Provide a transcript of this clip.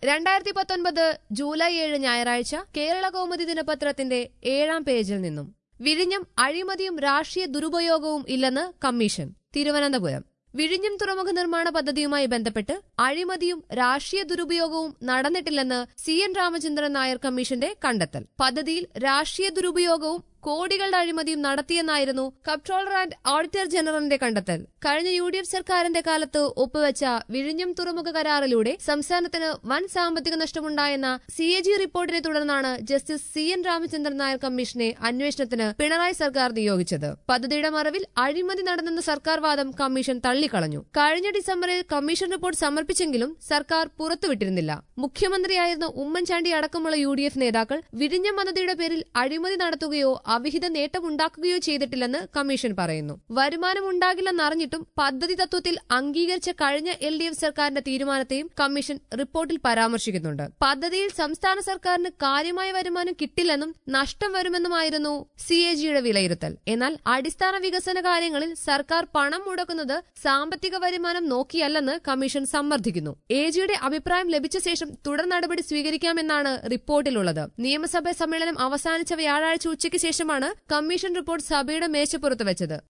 രണ്ടായിരത്തി പത്തൊൻപത് ജൂലൈ ഏഴ് ഞായറാഴ്ച കേരള കൗമുദി ദിനപത്രത്തിന്റെ ഏഴാം പേജിൽ നിന്നും വിഴിഞ്ഞം അഴിമതിയും രാഷ്ട്രീയ ദുരുപയോഗവും ഇല്ലെന്ന് കമ്മീഷൻ തിരുവനന്തപുരം വിഴിഞ്ഞം തുറമുഖ നിർമ്മാണ പദ്ധതിയുമായി ബന്ധപ്പെട്ട് അഴിമതിയും രാഷ്ട്രീയ ദുരുപയോഗവും നടന്നിട്ടില്ലെന്ന് സി എൻ രാമചന്ദ്രൻ നായർ കമ്മീഷന്റെ കണ്ടെത്തൽ പദ്ധതിയിൽ രാഷ്ട്രീയ ദുരുപയോഗവും കോടികളുടെ അഴിമതിയും നടത്തിയെന്നായിരുന്നു കംട്രോളർ ആൻഡ് ഓഡിറ്റർ ജനറലിന്റെ കണ്ടെത്തൽ കഴിഞ്ഞ യു ഡി എഫ് സർക്കാരിന്റെ കാലത്ത് ഒപ്പുവെച്ച വിഴിഞ്ഞം തുറമുഖ കരാറിലൂടെ സംസ്ഥാനത്തിന് വൻ സാമ്പത്തിക നഷ്ടമുണ്ടായെന്ന സി എ ജി റിപ്പോർട്ടിനെ തുടർന്നാണ് justice C N Ramachandran Nair കമ്മീഷനെ അന്വേഷണത്തിന് പിണറായി സർക്കാർ നിയോഗിച്ചത് പദ്ധതിയുടെ മറവിൽ അഴിമതി നടന്നെന്ന സർക്കാർ വാദം കമ്മീഷൻ തള്ളിക്കളഞ്ഞു കഴിഞ്ഞ ഡിസംബറിൽ കമ്മീഷൻ റിപ്പോർട്ട് സമർപ്പിച്ചെങ്കിലും സർക്കാർ പുറത്തുവിട്ടിരുന്നില്ല മുഖ്യമന്ത്രിയായിരുന്ന ഉമ്മൻചാണ്ടി അടക്കമുള്ള യു ഡി എഫ് നേതാക്കൾ വിഴിഞ്ഞം പദ്ധതിയുടെ പേരിൽ അഴിമതി നടത്തുകയോ അവിഹിത നേട്ടമുണ്ടാക്കുകയോ ചെയ്തിട്ടില്ലെന്ന് കമ്മീഷൻ പറയുന്നു വരുമാനമുണ്ടാകില്ലെന്നറിഞ്ഞിട്ടും പദ്ധതി തത്വത്തിൽ അംഗീകരിച്ച കഴിഞ്ഞ എൽ ഡി എഫ് സർക്കാരിന്റെ തീരുമാനത്തെയും കമ്മീഷൻ റിപ്പോർട്ടിൽ പരാമർശിക്കുന്നുണ്ട് പദ്ധതിയിൽ സംസ്ഥാന സർക്കാരിന് കാര്യമായ വരുമാനം കിട്ടില്ലെന്നും നഷ്ടം വരുമെന്നുമായിരുന്നു സി എ ജിയുടെ വിലയിരുത്തൽ എന്നാൽ അടിസ്ഥാന വികസന കാര്യങ്ങളിൽ സർക്കാർ പണം മുടക്കുന്നത് സാമ്പത്തിക വരുമാനം നോക്കിയല്ലെന്ന് കമ്മീഷൻ സമ്മർദ്ദിക്കുന്നു എ ജിയുടെ അഭിപ്രായം ലഭിച്ച ശേഷം തുടർ നടപടി സ്വീകരിക്കാമെന്നാണ് റിപ്പോർട്ടിലുള്ളത് നിയമസഭാ സമ്മേളനം അവസാനിച്ച വ്യാഴാഴ്ച ഉച്ചയ്ക്ക് ശേഷമാണ് കമ്മീഷൻ റിപ്പോർട്ട് സഭയുടെ മേശപ്പുറത്ത് വെച്ചത്